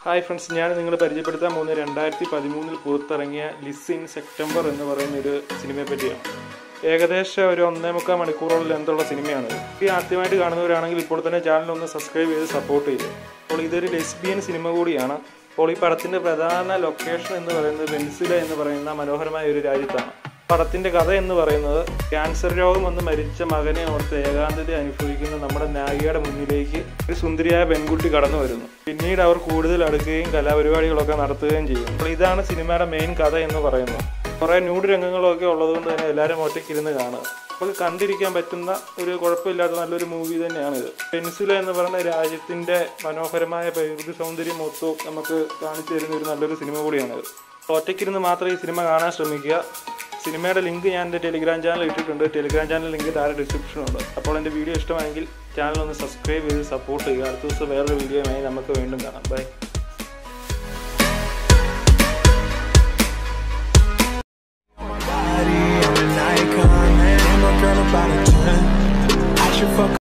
hi friends ഞാൻ നിങ്ങൾ പരിചയപ്പെടുത്താൻ പോകുന്ന രണ്ടായിരത്തി പതിമൂന്നിൽ പുറത്തിറങ്ങിയ ലിസ് ഇൻ സെപ്റ്റംബർ എന്ന് പറയുന്ന ഒരു സിനിമയെ പറ്റിയാണ് ഏകദേശം ഒരു ഒന്നേ മുക്കാൽ മണിക്കൂറോളം ലെന്തുള്ള സിനിമയാണ് ഈ ആദ്യമായിട്ട് കാണുന്നവരാണെങ്കിൽ ഇപ്പോൾ തന്നെ ചാനൽ ഒന്ന് സബ്സ്ക്രൈബ് ചെയ്ത് സപ്പോർട്ട് ചെയ്തു അപ്പോൾ ഇതൊരു ലെസ്ബിയൻ സിനിമ കൂടിയാണ് അപ്പോൾ ഈ പടത്തിന്റെ പ്രധാന ലൊക്കേഷൻ എന്ന് പറയുന്നത് വെൻസില എന്ന് പറയുന്ന മനോഹരമായ ഒരു രാജ്യത്താണ് പടത്തിന്റെ കഥ എന്ന് പറയുന്നത് ക്യാൻസർ രോഗം വന്ന് മരിച്ച മകനെ ഓർത്ത് ഏകാന്തത അനുഭവിക്കുന്ന നമ്മുടെ നായികയുടെ മുന്നിലേക്ക് ഒരു സുന്ദരിയായ പെൺകുട്ടി കടന്നു വരുന്നു പിന്നീട് അവർ കൂടുതൽ അടുക്കുകയും കലാപരിപാടികളൊക്കെ നടത്തുകയും ചെയ്യും അപ്പോൾ ഇതാണ് സിനിമയുടെ മെയിൻ കഥ എന്ന് പറയുന്നത് കുറേ ന്യൂഡ് രംഗങ്ങളൊക്കെ ഉള്ളതുകൊണ്ട് തന്നെ എല്ലാവരും ഒറ്റയ്ക്കിരുന്ന് കാണുക അപ്പോൾ കണ്ടിരിക്കാൻ പറ്റുന്ന ഒരു കുഴപ്പമില്ലാത്ത നല്ലൊരു മൂവി തന്നെയാണ് ഇത് പെൻസില എന്ന് പറയുന്ന രാജ്യത്തിന്റെ മനോഹരമായ പ്രകൃതി സൗന്ദര്യം മൊത്തവും നമുക്ക് കാണിച്ചു തരുന്ന ഒരു നല്ലൊരു സിനിമ കൂടിയാണിത് ഒറ്റയ്ക്കിരുന്ന് മാത്രം ഈ സിനിമ കാണാൻ ശ്രമിക്കുക സിനിമയുടെ ലിങ്ക് ഞാൻ എൻ്റെ ടെലിഗ്രാം ചാനൽ ഇട്ടിട്ടുണ്ട് ടെലിഗ്രാം ചാനൽ ലിങ്ക് താഴെ ഡിസ്ക്രിപ്ഷനുണ്ട് അപ്പോൾ എൻ്റെ വീഡിയോ ഇഷ്ടമായെങ്കിൽ ചാനൽ ഒന്ന് സബ്സ്ക്രൈബ് ചെയ്ത് സപ്പോർട്ട് ചെയ്യുക അടുത്ത ദിവസം വേറൊരു വീഡിയോയുമായി നമുക്ക് വീണ്ടും കാണാം ബൈ